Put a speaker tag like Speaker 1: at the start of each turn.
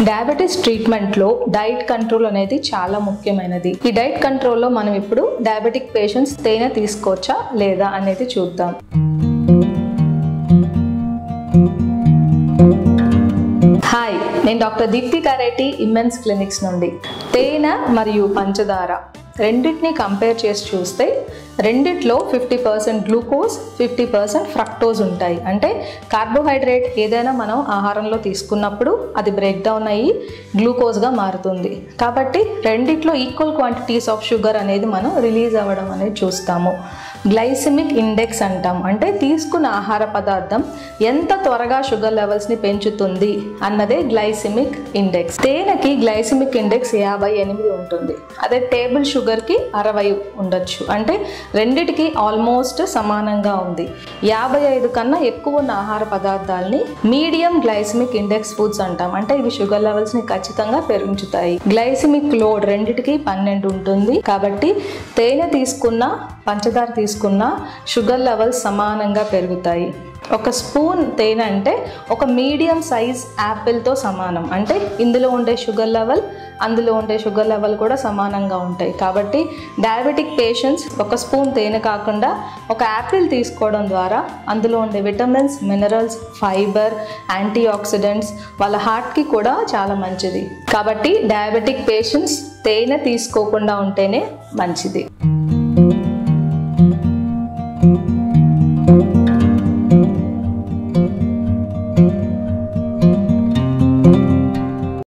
Speaker 1: diabetes ట్రీట్మెంట్లో diet control అనేది చాలా ముఖ్యమైనది ఈ డైట్ కంట్రోల్లో మనం ఇప్పుడు డయాబెటిక్ పేషెంట్స్ తేనె తీసుకోవచ్చా లేదా అనేది చూద్దాం హాయ్ నేను doctor Deepti Kareti immense clinics నుండి తేనె మరియు పంచదార రెండింటిని కంపేర్ చేసి చూస్తే రెండిట్లో fifty percent glucose fifty percent fructose ఉంటాయి అంటే కార్బోహైడ్రేట్ ఏదైనా మనం ఆహారంలో తీసుకున్నప్పుడు అది బ్రేక్ డౌన్ అయ్యి గ్లూకోజ్గా మారుతుంది కాబట్టి రెండిట్లో ఈక్వల్ క్వాంటిటీస్ ఆఫ్ షుగర్ అనేది మనం రిలీజ్ అవ్వడం అనేది చూస్తాము గ్లైసిమిక్ ఇండెక్స్ అంటాం అంటే తీసుకున్న ఆహార పదార్థం ఎంత త్వరగా షుగర్ లెవెల్స్ని పెంచుతుంది అన్నదే గ్లైసిమిక్ ఇండెక్స్ తేనెకి గ్లైసిమిక్ ఇండెక్స్ యాభై ఎనిమిది ఉంటుంది అదే టేబుల్ షుగర్కి అరవై ఉండొచ్చు అంటే రెండిటికి ఆల్మోస్ట్ సమానంగా ఉంది యాభై ఐదు కన్నా ఎక్కువ ఉన్న ఆహార పదార్థాలని మీడియం గ్లైసిమిక్ ఇండెక్స్ ఫుడ్స్ అంటాం అంటే ఇవి షుగర్ లెవెల్స్ని ఖచ్చితంగా పెరుగుతాయి గ్లైసిమిక్ లోడ్ రెండిటికి పన్నెండు ఉంటుంది కాబట్టి తేనె తీసుకున్న పంచదార తీసుకున్న షుగర్ లెవెల్స్ సమానంగా పెరుగుతాయి ఒక స్పూన్ తేనె అంటే ఒక మీడియం సైజ్ యాపిల్తో సమానం అంటే ఇందులో ఉండే షుగర్ లెవెల్ అందులో ఉండే షుగర్ లెవెల్ కూడా సమానంగా ఉంటాయి కాబట్టి డయాబెటిక్ పేషెంట్స్ ఒక స్పూన్ తేనె కాకుండా ఒక యాపిల్ తీసుకోవడం ద్వారా అందులో ఉండే vitamins minerals fibre antioxidants వాళ్ళ హార్ట్కి కూడా చాలా మంచిది కాబట్టి డయాబెటిక్ పేషెంట్స్ తేనె తీసుకోకుండా ఉంటేనే మంచిది